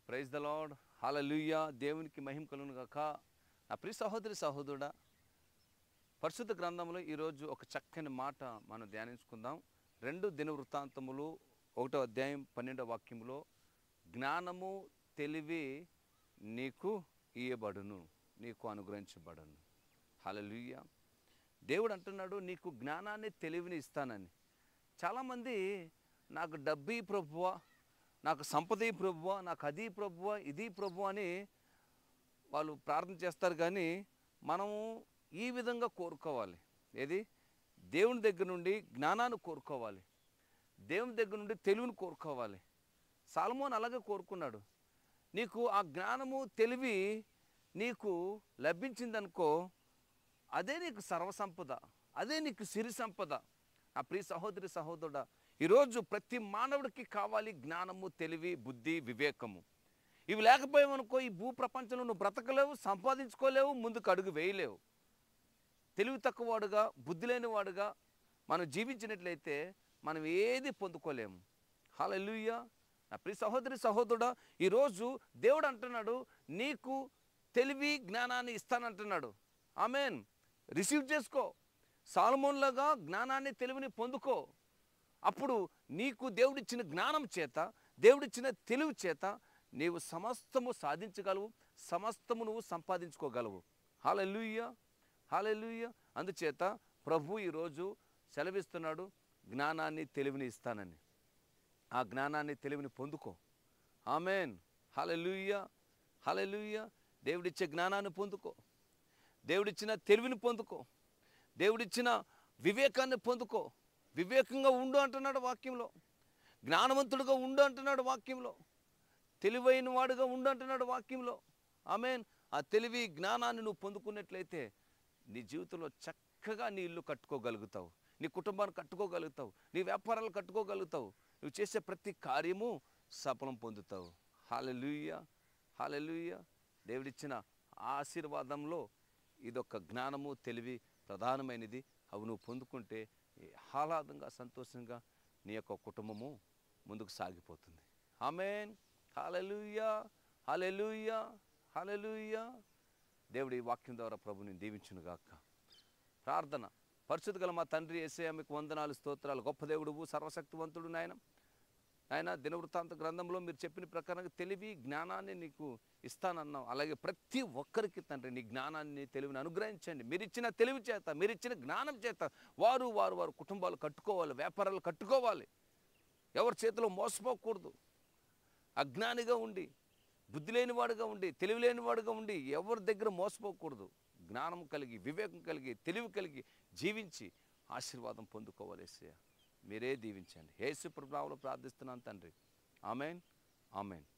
praise the lord hallelujah దేవునికి మహిమ కలుగును గాక నా ప్రియ సహోదరి సహోదరుడా పరిశుద్ధ గ్రంథంలో ఈరోజు ఒక చక్కని మాట మనం ధ్యానించుకుందాం రెండు దిన వృత్తాంతములు ఒకటో అధ్యాయం పన్నెండో వాక్యములో జ్ఞానము తెలివి నీకు ఇయ్యబడును నీకు అనుగ్రహించబడును హలలుయ్య దేవుడు అంటున్నాడు నీకు జ్ఞానాన్ని తెలివిని ఇస్తానని చాలామంది నాకు డబ్బీ ప్రభువా నాకు సంపద ప్రభువా నాకు అది ప్రభువా ఇది ప్రభు అని వాళ్ళు ప్రార్థన చేస్తారు కానీ మనము ఈ విధంగా కోరుకోవాలి ఏది దేవుని దగ్గర నుండి జ్ఞానాన్ని కోరుకోవాలి దేవుని దగ్గర నుండి తెలివిని కోరుకోవాలి సాల్మోన్ అలాగే కోరుకున్నాడు నీకు ఆ జ్ఞానము తెలివి నీకు లభించిందనుకో అదే నీకు సర్వసంపద అదే నీకు సిరి సంపద ఆ ప్రియ సహోదరి సహోదరుడా ఈరోజు ప్రతి మానవుడికి కావాలి జ్ఞానము తెలివి బుద్ధి వివేకము ఇవి లేకపోయామనుకో ఈ భూ ప్రపంచంలో నువ్వు బ్రతకలేవు సంపాదించుకోలేవు ముందుకు అడుగు వేయలేవు తెలివి తక్కువవాడుగా బుద్ధి లేనివాడుగా మనం జీవించినట్లయితే మనం ఏది పొందుకోలేము హల్లెలూయా నా ప్రియ సహోదరి సహోదరుడా ఈరోజు దేవుడు అంటున్నాడు నీకు తెలివి జ్ఞానాన్ని ఇస్తానంటున్నాడు ఆమెన్ రిసీవ్ చేసుకో సాల్మోన్లాగా జ్ఞానాన్ని తెలివిని పొందుకో అప్పుడు నీకు దేవుడిచ్చిన జ్ఞానం చేత దేవుడిచ్చిన తెలివి చేత నీవు సమస్తము సాధించగలవు సమస్తము నువ్వు సంపాదించుకోగలవు హాలెలుయ్య హాలెలుయ్య అందుచేత ప్రభు ఈరోజు సెలవిస్తున్నాడు జ్ఞానాన్ని తెలివిని ఇస్తానని ఆ జ్ఞానాన్ని తెలివిని పొందుకో ఆమెన్ హలెలుయ్య హలెలుయ్య దేవుడిచ్చే జ్ఞానాన్ని పొందుకో దేవుడిచ్చిన తెలివిని పొందుకో దేవుడిచ్చిన వివేకాన్ని పొందుకో వివేకంగా ఉండు అంటున్నాడు వాక్యంలో జ్ఞానవంతుడుగా ఉండు అంటున్నాడు వాక్యంలో తెలివైన వాడుగా ఉండు అంటున్నాడు వాక్యంలో ఆమెన్ ఆ తెలివి జ్ఞానాన్ని నువ్వు పొందుకున్నట్లయితే నీ జీవితంలో చక్కగా నీ ఇల్లు కట్టుకోగలుగుతావు నీ కుటుంబాన్ని కట్టుకోగలుగుతావు నీ వ్యాపారాలు కట్టుకోగలుగుతావు నువ్వు చేసే ప్రతి కార్యము సఫలం పొందుతావు హాలెలుయ్య హాలెలుయ్య దేవుడిచ్చిన ఆశీర్వాదంలో ఇదొక జ్ఞానము తెలివి ప్రధానమైనది అవి నువ్వు పొందుకుంటే ఆహ్లాదంగా సంతోషంగా నీ యొక్క కుటుంబము ముందుకు సాగిపోతుంది ఆమెన్ హాలెలుయ్యా హాలెలుయ్యా హాలెలుయ్యా దేవుడి ఈ వాక్యం ద్వారా ప్రభుని దీవించునుగాక ప్రార్థన పరిశుద్ధ గల మా తండ్రి ఏసే మీకు వందనాలు స్తోత్రాలు గొప్ప దేవుడువు సర్వశక్తివంతుడు నాయన ఆయన దినవృత్తాంత గ్రంథంలో మీరు చెప్పిన ప్రకారంగా తెలివి జ్ఞానాన్ని నీకు ఇస్తానన్నాం అలాగే ప్రతి ఒక్కరికి తండ్రి నీ జ్ఞానాన్ని తెలివిని అనుగ్రహించండి మీరు ఇచ్చిన తెలివి చేత మీరు ఇచ్చిన జ్ఞానం చేత వారు వారు వారు కుటుంబాలు కట్టుకోవాలి వ్యాపారాలు కట్టుకోవాలి ఎవరి చేతిలో మోసపోకూడదు అజ్ఞానిగా ఉండి బుద్ధి లేనివాడుగా ఉండి తెలివి లేనివాడుగా ఉండి ఎవరి దగ్గర మోసపోకూడదు జ్ఞానం కలిగి వివేకం కలిగి తెలివి కలిగి జీవించి ఆశీర్వాదం పొందుకోవాలేసయ్య మీరే దీవించండి యేసు ప్రభావంలో ప్రార్థిస్తున్నాను తండ్రి ఆమెన్ ఆమెన్